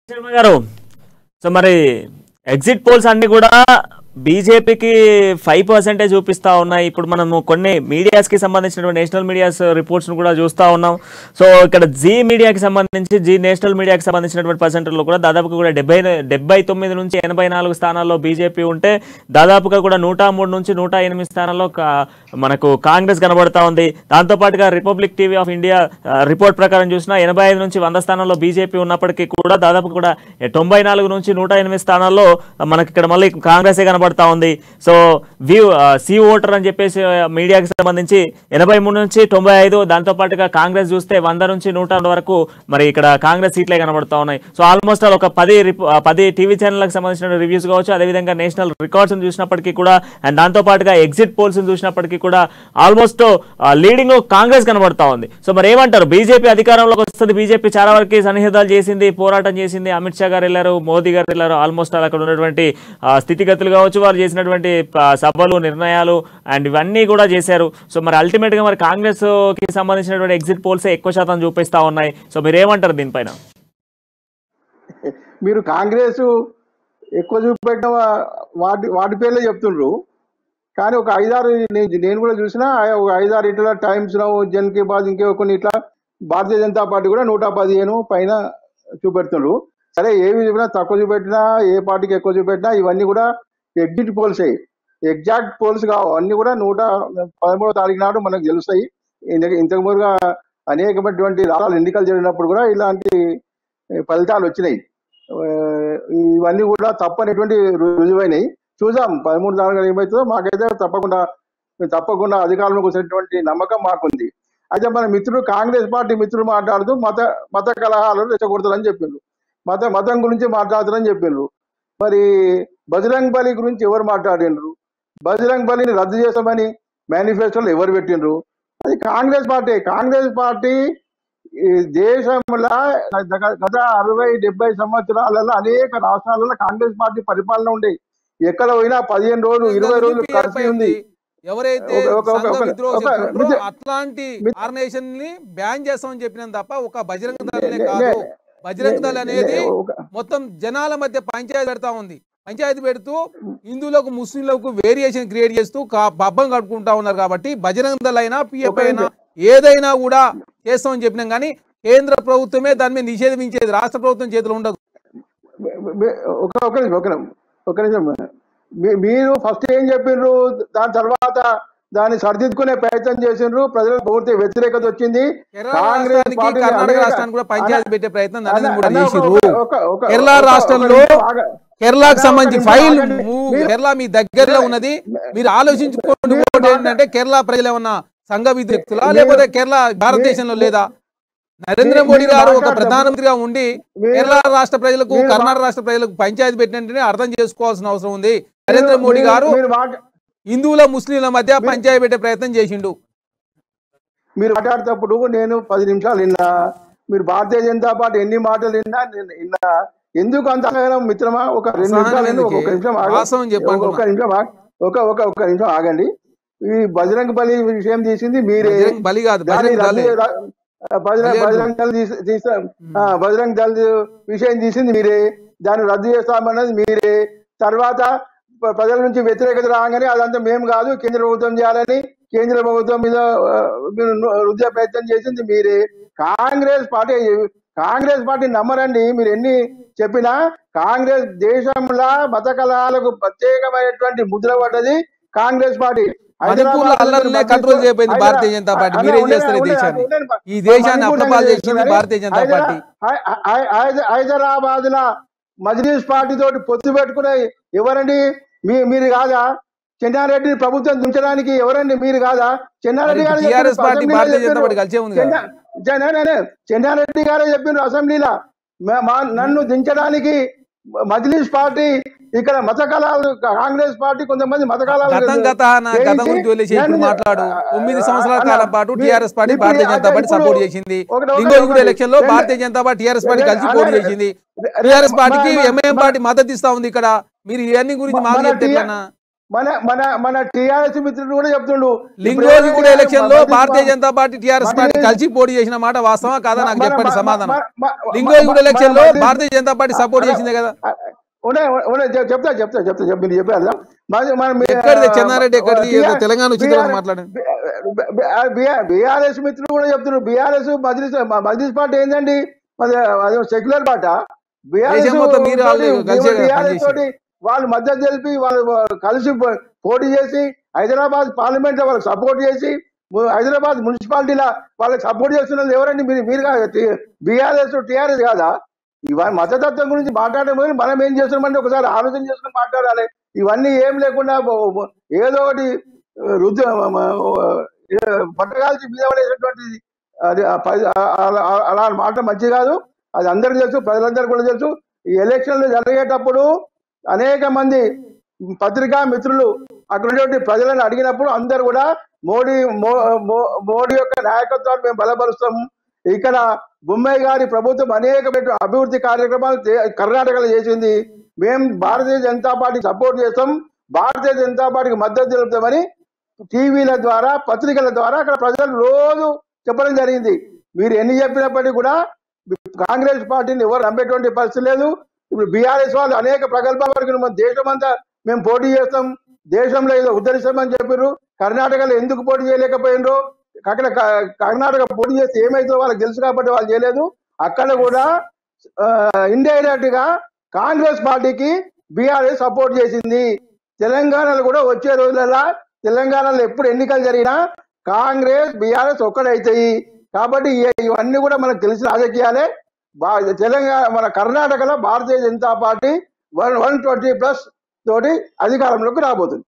శర్మ గారు సో మరి exit polls అన్ని కూడా బీజేపీకి ఫైవ్ పర్సెంటేజ్ చూపిస్తా ఉన్నాయి ఇప్పుడు మనము కొన్ని మీడియాస్కి సంబంధించినటువంటి నేషనల్ మీడియాస్ రిపోర్ట్స్ను కూడా చూస్తూ ఉన్నాం సో ఇక్కడ జీ మీడియాకి సంబంధించి జీ నేషనల్ మీడియాకి సంబంధించినటువంటి పర్సెంటేజ్లో కూడా దాదాపుగా కూడా డెబ్బై డెబ్బై తొమ్మిది నుంచి ఎనభై నాలుగు స్థానాల్లో బీజేపీ ఉంటే దాదాపుగా కూడా నూట మూడు నుంచి నూట ఎనిమిది స్థానాల్లో కా- మనకు కాంగ్రెస్ కనబడతా ఉంది దాంతోపాటుగా రిపబ్లిక్ టీవీ ఆఫ్ ఇండియా ఆ, రిపోర్ట్ ప్రకారం చూసినా ఎనభై ఐదు నుంచి వంద స్థానాల్లో బీజేపీ ఉన్నప్పటికీ కూడా దాదాపు కూడా తొంభై నాలుగు నుంచి నూట ఎనిమిది స్థానాల్లో మనకి ఇక్కడ మళ్ళీ కాంగ్రెసే కనబడతా ఉంది సో వ్యూ సి ఓటర్ అని చెప్పేసి ఆ, మీడియాకి సంబంధించి ఎనభై మూడు నుంచి తొంభై ఐదు దాంతోపాటుగా కాంగ్రెస్ చూస్తే వంద నుంచి నూట వరకు మరి ఇక్కడ కాంగ్రెస్ సీట్లే కనబడతా ఉన్నాయి సో ఆల్మోస్ట్ ఆల్ ఒక పది రిపో- ఆ, పది టీవీ ఛానళ్ళకి సంబంధించిన రివ్యూస్ కావచ్చు అదేవిధంగా నేషనల్ రికార్డ్స్ చూసినప్పటికీ కూడా అండ్ దాంతోపాటుగా ఎగ్జిట్ పోల్స్ చూసినప్పటికీ కూడా ఆల్మోస్ట్ లీడింగ్ కాంగ్రెస్ కనబడతా ఉంది సో మరి ఏమంటారు బీజేపీ అధికారంలోకి వస్తుంది బీజేపీ చాలా వరకు సన్నిహితాలు చేసింది పోరాటం చేసింది అమిత్ షా గారు వెళ్ళారు మోదీ గారు వెళ్ళారు ఆల్మోస్ట్ ఆల్ అక్కడ ఉన్నటువంటి ఆ, స్థితిగతులు కావచ్చు వాళ్ళు చేసినటువంటి ఆ, సభలు నిర్ణయాలు అండ్ ఇవన్నీ కూడా చేశారు సో మరి అల్టిమేట్ గా మరి కాంగ్రెస్ కి సంబంధించినటువంటి ఎగ్జిట్ పోల్స్ ఎక్కువ శాతం చూపిస్తా ఉన్నాయి సో మీరు ఏమంటారు దీనిపైన మీరు కాంగ్రెస్ ఎక్కువ చూపెట్టిన వా- వాటి వాటి పేర్లే చెప్తుండ్రు కానీ ఒక ఐదారు నేను నేను కూడా చూసిన ఒక ఐదారు ఇట్లా టైమ్స్ జన్ కి బాద్ ఇంకే కొన్ని ఇట్లా భారతీయ జనతా పార్టీ కూడా నూట పదిహేను పైన చూపెడుతుండ్రు సరే ఏవి చూపినా తక్కువ చూపెట్టినా ఏ పార్టీకి ఎక్కువ చూపెట్టినా ఇవన్నీ కూడా ఎగ్జిట్ పోల్స్ ఎగ్జాక్ట్ పోల్స్ కావు అన్ని కూడా నూట పదమూడవ తారీఖు నాడు మనకు తెలుస్తాయి ఇంత- ఇంతకు ముందుగా అనేకమైనటువంటి రాష్ట్రాలు ఎన్నికలు జరిగినప్పుడు కూడా ఇలాంటి ఫలితాలు వచ్చినాయి ఆ, ఇవన్నీ కూడా తప్పనేటువంటి రు- రుజువైనవి చూసాం పదమూడు తారీఖు ఏమవుతుందో మాకైతే తప్పకుండా తప్పకుండా అధికారంలోకి వచ్చినటువంటి నమ్మకం మాకుంది అయితే మన మిత్రుడు కాంగ్రెస్ పార్టీ మిత్రుడు మాట్లాడుతూ మత మత కలహాలను రెచ్చగొడతారని చెప్పిండ్రు మత మతం గురించి మాట్లాడుతారని చెప్పిండ్రు మరి బజరంగ్ బలి గురించి ఎవరు మాట్లాడిండ్రు బజరంగ్ బలిని రద్దు చేస్తామని మేనిఫెస్టోలో ఎవరు పెట్టిండ్రు అది కాంగ్రెస్ పార్టీ కాంగ్రెస్ పార్టీ ఈ దేశంలో గత- గత అరవై డెబ్బై సంవత్సరాలలో అనేక రాష్ట్రాలలో కాంగ్రెస్ పార్టీ పరిపాలన ఉండే ఎక్కడ పోయినా పదిహేను రోజులు ఇరవై రోజులు UPI కర్ఫ్యూ ఉంది ఎవరైతే ఒక- ఒక- ఒక- సంఘ ఒక- విద్రోహ ఒక- శక్తులు మిత్ర- అట్లాంటి మిత్ర- ఆర్గనైజేషన్ ని బ్యాన్ చేస్తామని చెప్పినాం తప్ప ఒక బజరంగ దళనే నే- కాదు నే- బజరంగ దళ అనేది నే- ఒక- మొత్తం జనాల మధ్య పంచాయతీ పెడతా ఉంది పంచాయతీ పెడుతూ హిందువులకు ముస్లింలకు వేరియేషన్ క్రియేట్ చేస్తూ కా- పబ్బం కట్టుకుంటా ఉన్నారు కాబట్టి బజరంగ దళ అయినా పిఎఫ్ అయినా ఏదైనా కూడా చేస్తామని చెప్పినాం కానీ కేంద్ర ప్రభుత్వమే దాని మీద నిషేధించేది రాష్ట్ర ప్రభుత్వం చేతిలో ఉండదు మీ- మీ- ఒక ఒక నిమిషం ఒక నిమిషం ఒక నిమిషం మీ- మీరు ఫస్ట్ ఏం చెప్పిండ్రు దాని తర్వాత దాన్ని సరిదిద్దుకునే ప్రయత్నం చేసిండ్రు ప్రజలకు పూర్తి వ్యతిరేకత వచ్చింది కేరళ కాంగ్రెస్ రాష్ట్రానికి పార్టీని కర్ణాటక అనేక- రాష్ట్రానికి కూడా పంచాయతీ పెట్టే ప్రయత్నం అన్న- నరేంద్ర మోడీ అన్న, ఒక- చేసిర్రు ఒక- ఒక- ఒక- కేరళ ఒక- ఒక రాష్ట్రంలో నిమిషం ఆగ- కేరళకు అన్న, సంబంధించి ఒక ఫైల్ నిమిషం ఆగండి. మూ- మీరు- కేరళ మీ దగ్గరలో ఉన్నది మీరు ఆలోచించుకోండి మీరు ఇంకోటి బాగా- ఏంటంటే కేరళ ప్రజలు ఏమన్నా సంఘ విద్యుక్తులా మీరు- లేకపోతే కేరళ భారతదేశంలో లేదా నరేంద్ర మీరు- మోడీ మీరు గారు ఒక మాట్లాడతారు. ప్రధానమంత్రిగా ఉండి మీరు- కేరళ రాష్ట్ర ప్రజలకు మీరు మా- కర్ణాటక రాష్ట్ర ప్రజలకు పంచాయతీ పెట్టినట్టునే అర్థం చేసుకోవాల్సిన అవసరం ఉంది నరేంద్ర మీరు- మోడీ మీరు- గారు మీరు మాట- హిందువుల ముస్లింల మధ్య పంచాయతీ పెట్టే ప్రయత్నం చేసిండు మీరు మాట్లాడేటప్పుడు నేను పది నిమిషాలు విన్నా మీరు భారతీయ జనతా పార్టీ ఎన్ని మాటలు విన్నా నేను విన్నా ఎందుకు అంత అసహనం మిత్రమా ఒక రెండు అసహనం నిమిషాలు విను, ఒక ఎందుకే? నిమిషం ఆగండి. వాస్తవం చెప్పండి ఒక నిమిషం ఆగ- ఒక ఒక ఒక నిమిషం ఆగండి ఈ బజరంగ బలి విషయం తీసింది మీరే బజరంగ్ బలి కాదు దాని బజరంగ్ దళే. రద్దు- ర- బజరంగ బలి బజరంగ దళ తీసి- తీసా ఆ, బజరంగ దళ విషయం తీసింది మీరే దాన్ని రద్దు చేస్తామన్నది మీరే తర్వాత ప- ప్రజల నుంచి వ్యతిరేకత రాగానే అదంతా మేము కాదు కేంద్ర ప్రభుత్వం చేయాలని కేంద్ర ప్రభుత్వం మీద ఆ, మీరు ను- రుద్దే ప్రయత్నం చేసింది మీరే కాంగ్రెస్ పార్టీ కాంగ్రెస్ పార్టీ నమ్మరండి మీరు ఎన్ని చెప్పినా కాంగ్రెస్ దేశంలో మత కళాలకు ప్రత్యేకమైనటువంటి ముద్ర పడ్డది కాంగ్రెస్ పార్టీ మణిపూర్ లో అల్లర్లనే కంట్రోల్ చేయబోయింది భారతీయ జనతా పార్టీ మీరేం చేస్తారు ఈ దేశాన్ని ఈ దేశాన్ని అప్రపాలు చేసింది భారతీయ జనతా పార్టీ హైదరాబాద్ లా మజ్లీస్ పార్టీ తోటి పొత్తు పెట్టుకునే ఎవరండి మీ మీరు కాదా చెన్నారెడ్డి ప్రభుత్వం దించడానికి ఎవరండి మీరు కాదా చెన్నారెడ్డి గారు టిఆర్ఎస్ చెప్పారు, పార్టీ అసెంబ్లీలో భారతీయ జనతా చెప్పారు. పార్టీ కలిసే ఉంది కదా చెన్నా- చెన్నా- నే- నే- చెన్నారెడ్డి గారే చెప్పిండ్రు అసెంబ్లీలో మే- మా- నన్ను దించడానికి మజ్లీస్ పార్టీ ఇక్కడ మత కళాలు కాంగ్రెస్ పార్టీ కొంతమంది మత కళాలు గతం గత నా గతం చేయించి గురించి వదిలేసి ఇప్పుడు నన్ను- మాట్లాడు తొమ్మిది ఆ, సంవత్సరాల అన్న, కాలం పాటు మీ- టీఆర్ఎస్ పార్టీ ఇప్పుడు భారతీయ జనతా పార్టీ ఇప్పుడు సపోర్ట్ చేసింది ఒకటి- ఒకటి- లింగోజిగూడ ఒకటి- ఎలక్షన్ లో రెండు- Bharatiya Janata party TRS party కలిసి అన్న, పోటీ చేసింది రే- టీఆర్ఎస్ మ- పార్టీకి మ- ఎంఐఎం మ- పార్టీ మద్దతు ఇస్తా ఉంది ఇక్కడ మీరు ఇవన్నీ గురించి మాకు మన చెప్తే టీ- ఎట్లన్నా? మన మన మన టిఆర్ఎస్ మిత్రుడు కూడా చెప్తుండు లింగోజీ కూడా ఎలక్షన్ లో మద్దతు- Bharatiya Janata party TRS party మద్దతు- కలిసి పోటీ చేసిన మాట వాస్తవా కాదా నాకు మన- చెప్పండి మన- సమాధానం మన- మన- లింగోజీ కూడా మన- ఎలక్షన్ లో మన- భారతీయ జనతా పార్టీ సపోర్ట్ చేసిందే కదా ఉన్నాయి ఉన్నాయి చెప్- చెప్తా చెప్తా చెప్తా చెప్ మీరు చెప్పారు కదా. మరి మనం ఎక్కడిది? చెన్నారెడ్డి ఎక్కడిది? ఏదో తెలంగాణ వచ్చింది కదా బీఆర్ మాట్లాడండి. బీఆర్ఎస్ మిత్రులు కూడా చెప్తున్నారు బీఆర్ఎస్ మజ్లిస్ మజ్లిస్ పార్టీ ఏంటండి మరి అది సెక్యులర్ పార్ట దేశం మొత్తం మీరు వాళ్ళు కలిసే కదా బీఆర్ఎస్ పనిచేసి. తోటి వాళ్ళు మద్దతు తెలిపి వాళ్ళు కలిసి పో- పోటీ చేసి హైదరాబాద్ పార్లమెంట్ లో వాళ్ళకి సపోర్ట్ చేసి ము- హైదరాబాద్ మున్సిపాలిటీలో వాళ్ళకి సపోర్ట్ చేస్తున్నది ఎవరండి మీరు మీరు బీఆర్ఎస్ టీఆర్ఎస్ కాదా ఇవన్నీ మతతత్వం గురించి మాట్లాడే ముందు మనం ఏం చేస్తున్నామంటే ఒకసారి ఆలోచన చేసుకుని మాట్లాడాలి ఇవన్నీ ఏం లేకుండా బో- బో- ఏదో ఒకటి రుద్దు పట్టగాల్చి మీద పడేటటువంటి అది ఆ ప- ఆ- ఆ- ఆ- అలా మాట మంచి కాదు అది అందరికీ తెలుసు ప్రజలందరికీ కూడా తెలుసు ఈ ఎలక్షన్లు జరిగేటప్పుడు అనేక మంది పత్రికా మిత్రులు అక్కడ ఉన్నటువంటి ప్రజలను అడిగినప్పుడు అందరు కూడా మోడీ మో- మో- మోడీ యొక్క నాయకత్వాన్ని మేము బలపరుస్తాము ఇక్కడ బొమ్మాయి గారి ప్రభుత్వం అనేక అభివృద్ధి కార్యక్రమాలు చే- కర్ణాటకలో చేసింది మేము భారతీయ జనతా పార్టీ సపోర్ట్ చేస్తాం భారతీయ జనతా పార్టీకి మద్దతు తెలుపుతామని టీవీల ద్వారా పత్రికల ద్వారా అక్కడ ప్రజలు రోజు చెప్పడం జరిగింది మీరు ఎన్ని చెప్పినప్పటికీ కూడా కాంగ్రెస్ పార్టీని ఎవరు నమ్మేటువంటి పరిస్థితి లేదు ఇప్పుడు బీఆర్ఎస్ వాళ్ళు అనేక ప్రగల్భాలు పలికిన మన దేశం అంతా మేము పోటీ చేస్తాం దేశంలో ఏదో ఉద్ధరిస్తామని చెప్పారు కర్ణాటకలో ఎందుకు పోటీ చేయలేకపోయినరు అక్కడ క- కర్ణాటక పోటీ చేస్తే ఏమైతుందో వాళ్ళకి తెలుసు కాబట్టి వాళ్ళు చేయలేదు అక్కడ కూడా ఇండైరెక్ట్ గా కాంగ్రెస్ పార్టీకి బీఆర్ఎస్ సపోర్ట్ చేసింది తెలంగాణలో కూడా వచ్చే రోజులలో తెలంగాణలో ఎప్పుడు ఎన్నికలు జరిగినా కాంగ్రెస్ బీఆర్ఎస్ ఒక్కడైతాయి కాబట్టి ఇ- ఇవన్నీ కూడా మనకు తెలిసిన రాజకీయాలే బా- తెలంగాణ మన కర్ణాటకలో Bharatiya Janata party one one twenty plus తోటి అధికారంలోకి రాబోతుంది